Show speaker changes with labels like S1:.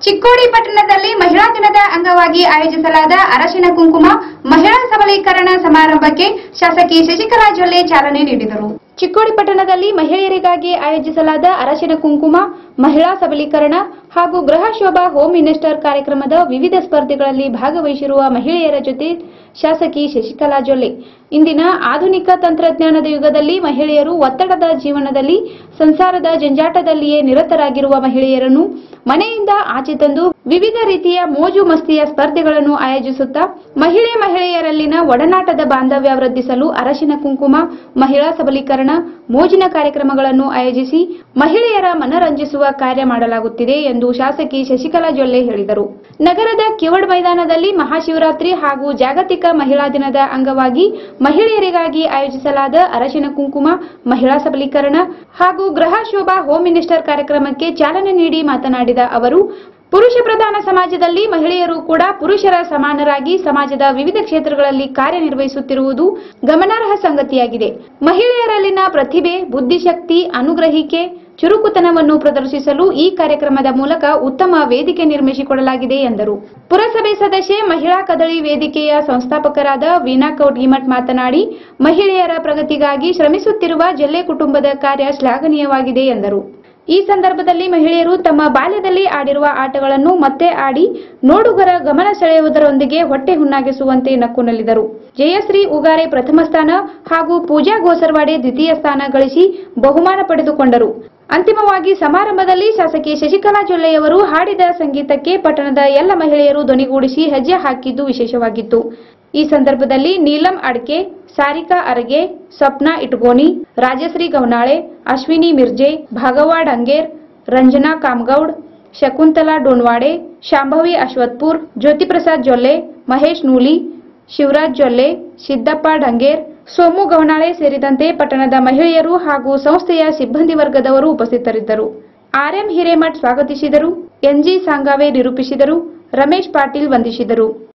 S1: ಚಿಕ್ಕೋಡಿ ಪಟ್ಟಣದಲ್ಲಿ ಮಹಿಳಾ ದಿನದ ಅಂಗವಾಗಿ ಆಯೋಜಿಸಲಾದ ಅರಶಿನ ಕುಂಕುಮ ಮಹಿಳಾ ಸಬಲೀಕರಣ ಸಮಾರಂಭಕ್ಕೆ ಶಾಸಕಿ ಶಶಿಕಲಾ ಜೊಲ್ಲೆ ಚಾಲನೆ ನೀಡಿದರು ಚಿಕ್ಕೋಡಿ ಪಟ್ಟಣದಲ್ಲಿ ಮಹಿಳೆಯರಿಗಾಗಿ ಆಯೋಜಿಸಲಾದ ಅರಶಿನ ಕುಂಕುಮ ಮಹಿಳಾ ಸಬಲೀಕರಣ ಹಾಗೂ ಗೃಹ ಶೋಭಾ ಹೋಮ್ ಮಿನಿಸ್ಟರ್ ಕಾರ್ಯಕ್ರಮದ ವಿವಿಧ ಸ್ಪರ್ಧೆಗಳಲ್ಲಿ ಭಾಗವಹಿಸಿರುವ ಮಹಿಳೆಯರ ಜೊತೆ ಶಾಸಕಿ ಶಶಿಕಲಾ ಜೊಲ್ಲೆ ಇಂದಿನ ಆಧುನಿಕ ತಂತ್ರಜ್ಞಾನದ ಯುಗದಲ್ಲಿ ಮಹಿಳೆಯರು ಒತ್ತಡದ ಜೀವನದಲ್ಲಿ ಸಂಸಾರದ ಜಂಜಾಟದಲ್ಲಿಯೇ ನಿರತರಾಗಿರುವ ಮಹಿಳೆಯರನ್ನು ಮನೆಯಿಂದ ಆಚೆ ತಂದು ವಿವಿಧ ರೀತಿಯ ಮೋಜು ಮಸ್ತಿಯ ಸ್ಪರ್ಧೆಗಳನ್ನು ಆಯೋಜಿಸುತ್ತಾ ಮಹಿಳೆ ಮಹಿಳೆಯರಲ್ಲಿನ ಒಡನಾಟದ ಬಾಂಧವ್ಯ ವೃದ್ಧಿಸಲು ಅರಶಿನ ಕುಂಕುಮ ಮಹಿಳಾ ಸಬಲೀಕರಣ ಮೋಜಿನ ಕಾರ್ಯಕ್ರಮಗಳನ್ನು ಆಯೋಜಿಸಿ ಮಹಿಳೆಯರ ಮನರಂಜಿಸುವ ಕಾರ್ಯ ಮಾಡಲಾಗುತ್ತಿದೆ ಎಂದು ಶಾಸಕಿ ಶಶಿಕಲಾ ಜೊಲ್ಲೆ ಹೇಳಿದರು ನಗರದ ಕಿವಡ್ ಮೈದಾನದಲ್ಲಿ ಮಹಾಶಿವರಾತ್ರಿ ಹಾಗೂ ಜಾಗತಿಕ ಮಹಿಳಾ ದಿನದ ಅಂಗವಾಗಿ ಮಹಿಳೆಯರಿಗಾಗಿ ಆಯೋಜಿಸಲಾದ ಅರಶಿನ ಕುಂಕುಮ ಮಹಿಳಾ ಸಬಲೀಕರಣ ಹಾಗೂ ಗೃಹ ಶೋಭಾ ಹೋಮ್ ಮಿನಿಸ್ಟರ್ ಕಾರ್ಯಕ್ರಮಕ್ಕೆ ಚಾಲನೆ ನೀಡಿ ಮಾತನಾಡಿದ ಅವರು ಪುರುಷ ಪ್ರಧಾನ ಸಮಾಜದಲ್ಲಿ ಮಹಿಳೆಯರು ಕೂಡ ಪುರುಷರ ಸಮಾನರಾಗಿ ಸಮಾಜದ ವಿವಿಧ ಕ್ಷೇತ್ರಗಳಲ್ಲಿ ಕಾರ್ಯನಿರ್ವಹಿಸುತ್ತಿರುವುದು ಗಮನಾರ್ಹ ಸಂಗತಿಯಾಗಿದೆ ಮಹಿಳೆಯರಲ್ಲಿನ ಪ್ರತಿಭೆ ಬುದ್ಧಿಶಕ್ತಿ ಅನುಗ್ರಹಿಕೆ ಚುರುಕುತನವನ್ನು ಪ್ರದರ್ಶಿಸಲು ಈ ಕಾರ್ಯಕ್ರಮದ ಮೂಲಕ ಉತ್ತಮ ವೇದಿಕೆ ನಿರ್ಮಿಸಿಕೊಡಲಾಗಿದೆ ಎಂದರು ಪುರಸಭೆ ಸದಸ್ಯೆ ಮಹಿಳಾ ಕದಳಿ ವೇದಿಕೆಯ ಸಂಸ್ಥಾಪಕರಾದ ವೀಣಾ ಕೌಟ್ಗಿಮಠ್ ಮಾತನಾಡಿ ಮಹಿಳೆಯರ ಪ್ರಗತಿಗಾಗಿ ಶ್ರಮಿಸುತ್ತಿರುವ ಜಲ್ಲೆ ಕುಟುಂಬದ ಕಾರ್ಯ ಶ್ಲಾಘನೀಯವಾಗಿದೆ ಎಂದರು ಈ ಸಂದರ್ಭದಲ್ಲಿ ಮಹಿಳೆಯರು ತಮ್ಮ ಬಾಲ್ಯದಲ್ಲಿ ಆಡಿರುವ ಆಟಗಳನ್ನು ಮತ್ತೆ ಆಡಿ ನೋಡುಗರ ಗಮನ ಸೆಳೆಯುವುದರೊಂದಿಗೆ ಹೊಟ್ಟೆ ಹುಣ್ಣಾಗಿಸುವಂತೆ ನಕ್ಕು ನಲಿದರು ಜಯಶ್ರೀ ಉಗಾರೆ ಪ್ರಥಮ ಸ್ಥಾನ ಹಾಗೂ ಪೂಜಾ ಗೋಸರ್ವಾಡೆ ದ್ವಿತೀಯ ಸ್ಥಾನ ಗಳಿಸಿ ಬಹುಮಾನ ಪಡೆದುಕೊಂಡರು ಅಂತಿಮವಾಗಿ ಸಮಾರಂಭದಲ್ಲಿ ಶಾಸಕಿ ಶಶಿಕಲಾ ಜೊಲ್ಲೆಯವರು ಹಾಡಿದ ಸಂಗೀತಕ್ಕೆ ಪಟ್ಟಣದ ಎಲ್ಲ ಮಹಿಳೆಯರು ಧ್ವನಿಗೂಡಿಸಿ ಹೆಜ್ಜೆ ಹಾಕಿದ್ದು ವಿಶೇಷವಾಗಿತ್ತು ಈ ಸಂದರ್ಭದಲ್ಲಿ ನೀಲಂ ಅಡ್ಕೆ ಸಾರಿಕಾ ಅರಗೆ ಸ್ವಪ್ನ ಇಟ್ಗೋನಿ ರಾಜಶ್ರೀ ಗವನಾಳೆ ಅಶ್ವಿನಿ ಮಿರ್ಜೆ ಭಾಗವಾ ಡಂಗೇರ್ ರಂಜನಾ ಕಾಮಗೌಡ್ ಶಕುಂತಲಾ ಡೋನ್ವಾಡೆ ಶಾಂಭವಿ ಅಶ್ವತ್ಪುರ್ ಜ್ಯೋತಿಪ್ರಸಾದ್ ಜೊಲ್ಲೆ ಮಹೇಶ್ ನೂಲಿ ಶಿವರಾಜ್ ಜೊಲ್ಲೆ ಸಿದ್ದಪ್ಪ ಢಂಗೇರ್ ಸೋಮು ಗವನಾಳೆ ಸೇರಿದಂತೆ ಪಟ್ಟಣದ ಮಹಿಳೆಯರು ಹಾಗೂ ಸಂಸ್ಥೆಯ ಸಿಬ್ಬಂದಿ ವರ್ಗದವರು ಉಪಸ್ಥಿತರಿದ್ದರು ಆರ್ಎಂ ಹಿರೇಮಠ್ ಸ್ವಾಗತಿಸಿದರು ಎನ್ಜಿ ಸಾಂಗಾವೆ ನಿರೂಪಿಸಿದರು ರಮೇಶ್ ಪಾಟೀಲ್ ವಂದಿಸಿದರು